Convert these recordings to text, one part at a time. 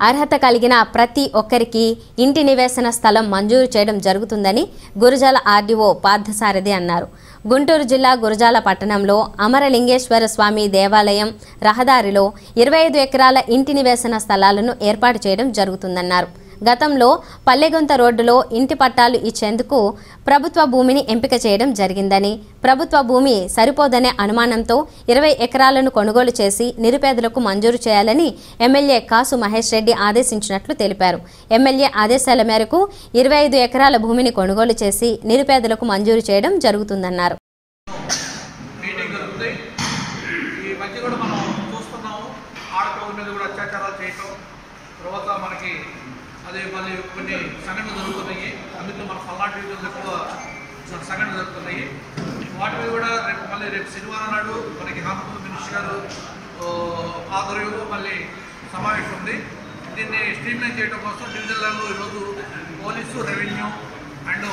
అర్హత కలిగిన ప్రతి ఒక్కరికి ఇంటి నివేశన స్థలం మంజూరు చేయడం జరుగుతుందని గురజాల ఆర్డీఓ పార్థసారథి అన్నారు గుంటూరు జిల్లా గురజాల పట్టణంలో అమరలింగేశ్వర స్వామి దేవాలయం రహదారిలో ఇరవై ఐదు ఎకరాల ఇంటి నివేశన స్థలాలను ఏర్పాటు చేయడం జరుగుతుందన్నారు గతంలో పల్లెగొంత రోడ్డులో ఇంటి పట్టాలు ఇచ్చేందుకు ప్రభుత్వ భూమిని ఎంపిక చేయడం జరిగిందని ప్రభుత్వ భూమి సరిపోదనే అనుమానంతో ఇరవై ఎకరాలను కొనుగోలు చేసి నిరుపేదలకు మంజూరు చేయాలని ఎమ్మెల్యే కాసు మహేష్ రెడ్డి ఆదేశించినట్లు తెలిపారు ఎమ్మెల్యే ఆదేశాల మేరకు ఇరవై ఐదు ఎకరాల భూమిని కొనుగోలు చేసి నిరుపేదలకు మంజూరు చేయడం జరుగుతుందన్నారు మీటింగ్ జరుగుతుంది ఈ మధ్య కూడా మనం చూస్తున్నాము ఆడపిల్లల మీద కూడా అత్యాచారాలు చేయటం తర్వాత మనకి అదే మళ్ళీ కొన్ని సంఘటనలు జరుగుతున్నాయి అందుకే మన పల్నాడు డివిజన్లో ఎక్కువ స- సంఘటనలు జరుగుతున్నాయి వాటి మీద కూడా రేపు మళ్ళీ రేపు శనివారం నాడు మనకి హామపూర్ మినిస్టర్ గారు ఓ, ఆధ్వర్యంలో మళ్ళీ సమావేశం ఉంది దీన్ని స్ట్రీమ్లైన్ చేయడం కోసం డివిజన్లలో ఈరోజు police revenue and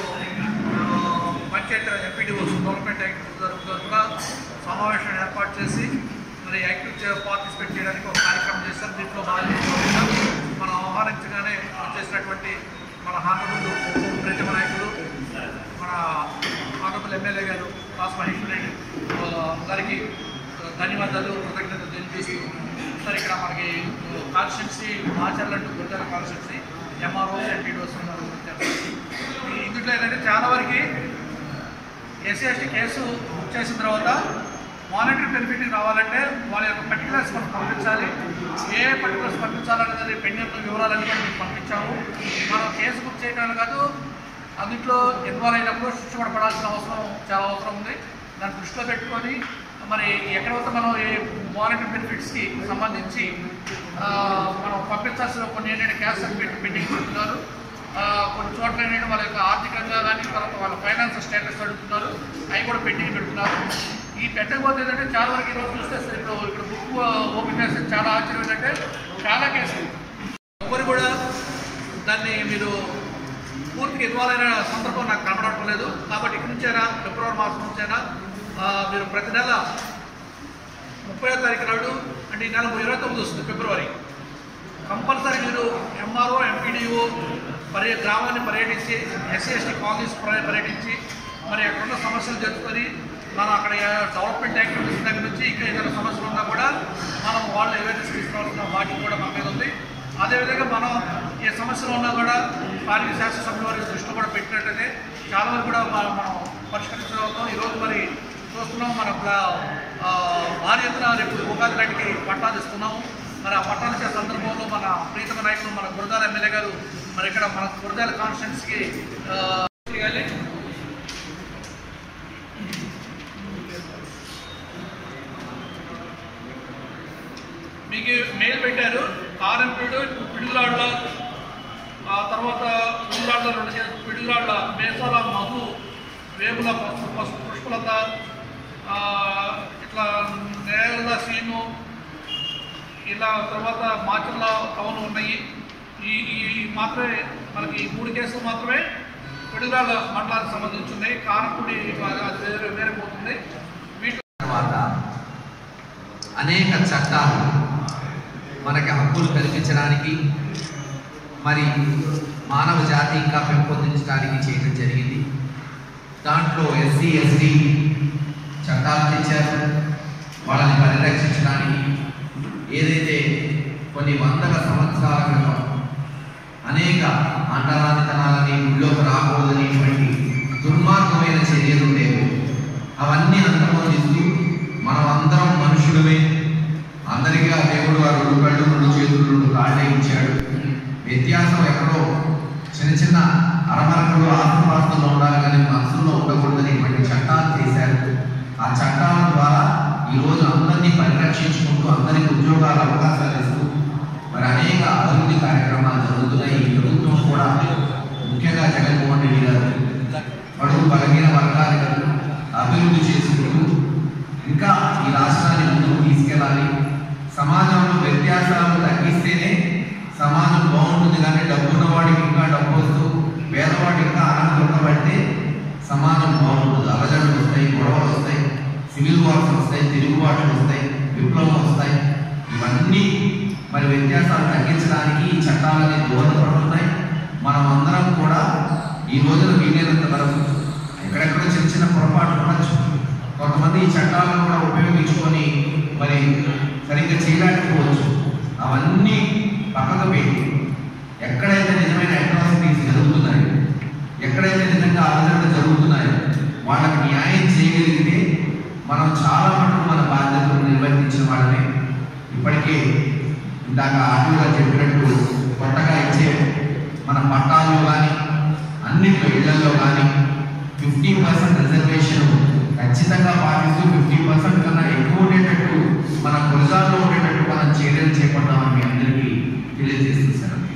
panchayat MPDOs development act తరఫున సమావేశం ఏర్పాటు చేసి మరి యాక్టివ్ పార్టిసిపేట్ చేయడానికి ఒక కార్యక్రమం చేశారు దీంట్లో భాగంగా మనం ఆహ్వానించగానే వచ్చేసినటువంటి మన హానబుల్ ప్రతిమ నాయకులు మన హానబుల్ ఎమ్మెల్యే గారు కాస్ మహేష్ రెడ్డి ఆ, గారికి ఆ, ధన్యవాదాలు కృతజ్ఞతలు తెలియజేస్తూ సార్ ఇక్కడ మనకి కాన్స్టిట్యున్సీ ఆచరణలు గుర్తాల కాన్స్టిట్యున్సీ ఎంఆర్ఓ ఎంపీడీఓస్ ఉన్నారు ఈ ఇందులో ఏంటంటే చాలా వరకు ఎస్సీ ఎస్టీ కేసు బుక్ చేసిన తర్వాత మానిటరీ బెనిఫిట్ రావాలంటే వాళ్ళ యొక్క పర్టికులర్స్ మనం పంపించాలి ఏ పర్టికులర్స్ పంపించాలనేది పెండింగ్ వివరాలన్నీ కూడా మీకు పంపించాము మనం కేసు బుక్ చేయడం కాదు అందులో ఇన్వాల్వ్ అయినప్పుడు శిక్ష కూడా పడాల్సిన అవసరం చాలా అవసరం ఉంది దాన్ని దృష్టిలో పెట్టుకొని మరి ఎక్కడైతే మనం ఏ మానిటరీ బెనిఫిట్స్కి సంబంధించి ఆ, మనం పంపించాల్సిన కొన్ని ఏంటంటే క్యాష్ సర్టిఫికేట్ పెండింగ్ పెడుతున్నారు ఆ, కొన్ని చోట్ల ఏంటంటే వాళ్ళ యొక్క ఆర్థికంగా కానీ తర్వాత వాళ్ళ ఫైనాన్స్ స్టేటస్ అడుగుతున్నారు అవి కూడా పెండింగ్ పెడుతున్నారు ఈ పెట్టకపోతే ఏంటంటే చాలా వరకు ఈరోజు చూస్తే అసలు ఇప్పుడు ఇక్కడ బుక్ ఓపెన్ చేస్తే చాలా ఆశ్చర్యం ఏంటంటే చాలా కేసులు ఎవరు కూడా దాన్ని మీరు పూర్తిగా ఇన్వాల్వ్ అయిన సందర్భం నాకు కనబడటం లేదు కాబట్టి ఇక్కడి నుంచైనా ఫిబ్రవరి మాసం నుంచైనా ఆ, మీరు ప్రతి నెల ముప్పై తారీఖు నాడు అంటే ఈ నెల ఇరవై తొమ్మిది వస్తుంది ఫిబ్రవరి కంపల్సరీ మీరు ఎంఆర్ఓ ఎంపీడీఓ పర్య గ్రామాన్ని పర్యటించి ఎస్సీ ఎస్టీ కాలనీస్ పర్య- పర్యటించి మరి అక్కడ ఉన్న సమస్యలు తెలుసుకొని మనం అక్కడ డెవలప్మెంట్ యాక్టివిటీస్ దగ్గర నుంచి ఇంకా ఏదైనా సమస్యలు ఉన్నా కూడా మనం వాళ్ళు అవేర్నెస్ తీసుకోవాల్సిన బాధ్యత కూడా మన మీద ఉంది అదేవిధంగా మనం ఏ సమస్యలు ఉన్నా కూడా స్థానిక శాసనసభ్యుల వారి దృష్టిలో కూడా పెట్టినట్టయితే చాలా వరకు కూడా మనం మనం పరిష్కరించగలుగుతాం ఈరోజు మరి చూస్తున్నాం మన ఆ, భారీ ఎత్తున రేపు ఉగాది నాటికి పట్టాలు ఇస్తున్నాము మరి ఆ పట్టాలు ఇచ్చే సందర్భంలో మన ప్రీతమ నాయకులు మన గురదాల ఎమ్మెల్యే గారు మరి ఇక్కడ మన గురదాల కాన్స్టిట్యున్సీకి చేయాలి మీకు మెయిల్ పెట్టారు ఆర్ఎంపీడు పిడుగులాడ్ల ఆ తర్వాత పిడుగులాడ్ల రెండు చేతులు పిడుగులాడ్ల మేసాల మధు వేముల పసుపు పసుపు పుష్పలత ఆ, ఇట్లా నేల సీను ఇలా తర్వాత మాచర్ల టౌన్ ఉన్నాయి ఈ ఈ ఈ మాత్రమే మనకి ఈ మూడు కేసులు మాత్రమే పిడుగులాడ్ల మండలానికి సంబంధించి ఉన్నాయి కారకుడి అది వేరే వేరే పోతుంది వీటి తర్వాత అనేక చట్టాలు మనకి హక్కులు కల్పించడానికి మరి మానవ జాతి ఇంకా పెంపొందించడానికి చేయడం జరిగింది దాంట్లో ఎస్సీ ఎస్టీ చట్టాలు తెచ్చారు వాళ్ళని పరిరక్షించడానికి ఏదైతే కొన్ని వందల సంవత్సరాల క్రితం అనేక అంటరానితనాలని ఊళ్ళోకి రాకూడదనేటువంటి దుర్మార్గమైన చర్యలు ఉండేవి అవన్నీ అంతమొందిస్తూ మనం అందరం మనుషులమే అందరికీ ఆ దేవుడు ఆ రెండు కళ్ళు రెండు చేతులు రెండు కాళ్ళే ఇచ్చాడు వ్యత్యాసం ఎక్కడో చిన్న చిన్న అరమరకలు ఆత్మవార్తలు ఉండాలి కానీ మనసులో ఉండకూడదనేటువంటి చట్టాలు చేశారు ఆ చట్టాల ద్వారా ఈరోజు అందరినీ పరిరక్షించుకుంటూ అందరికీ ఉద్యోగాల అవకాశాలు ఇస్తూ మరి అనేక అభివృద్ధి కార్యక్రమాలు జరుగుతున్నాయి ఈ ప్రభుత్వం కూడా ముఖ్యంగా జగన్మోహన్ రెడ్డి గారు బడుగు బలహీన వర్గాలకు అభివృద్ధి చేసుకుంటూ ఇంకా ఈ రాష్ట్రాన్ని ముందుకు తీసుకెళ్ళాలి సమాజంలో వ్యత్యాసాలను తగ్గిస్తేనే సమాజం బాగుంటుంది కానీ డబ్బున్న వాడికి ఇంకా డబ్బు వస్తూ పేదవాడికి ఇంకా ఆనందం పడితే సమాజం బాగుంటుంది అలజడులు వస్తాయి గొడవలు వస్తాయి సివిల్ వార్స్ వస్తాయి తిరుగుబాట్లు వస్తాయి విప్లవం వస్తాయి ఇవన్నీ మరి వ్యత్యాసాలు తగ్గించడానికి ఈ ఈ రోజున వీలైనంత వరకు ఎక్కడెక్కడ చిన్న చిన్న పొరపాట్లు ఉండొచ్చు కొంతమంది ఈ చట్టాలను కూడా ఉపయోగించుకొని మరి సరిగ్గా చేయలేకపోవచ్చు అవన్నీ పక్కకు పెట్టి ఎక్కడైతే నిజమైన అట్రాసిటీస్ జరుగుతున్నాయో ఎక్కడైతే నిజంగా ఆలోచనలు జరుగుతున్నాయో వాళ్ళకి న్యాయం చేయగలిగితే మనం చాలా మటుకు మన బాధ్యతలు నిర్వర్తించిన వాళ్ళమే ఇప్పటికే ఇందాక ఆటలుగా చెప్పినట్టు కొత్తగా ఇచ్చే మన పట్టాల్లో కానీ అన్నింటిలో ఇళ్లలో కానీ ఫిఫ్టీ పర్సెంట్ రిజర్వేషన్ ఖచ్చితంగా పాటిస్తూ ఫిఫ్టీ పర్సెంట్ కన్నా ఎక్కువ ఉండేటట్టు మన గురజాల్లో ఉండేటట్టు మనం చర్యలు చేపడతామని మీ అందరికీ తెలియజేస్తున్నాను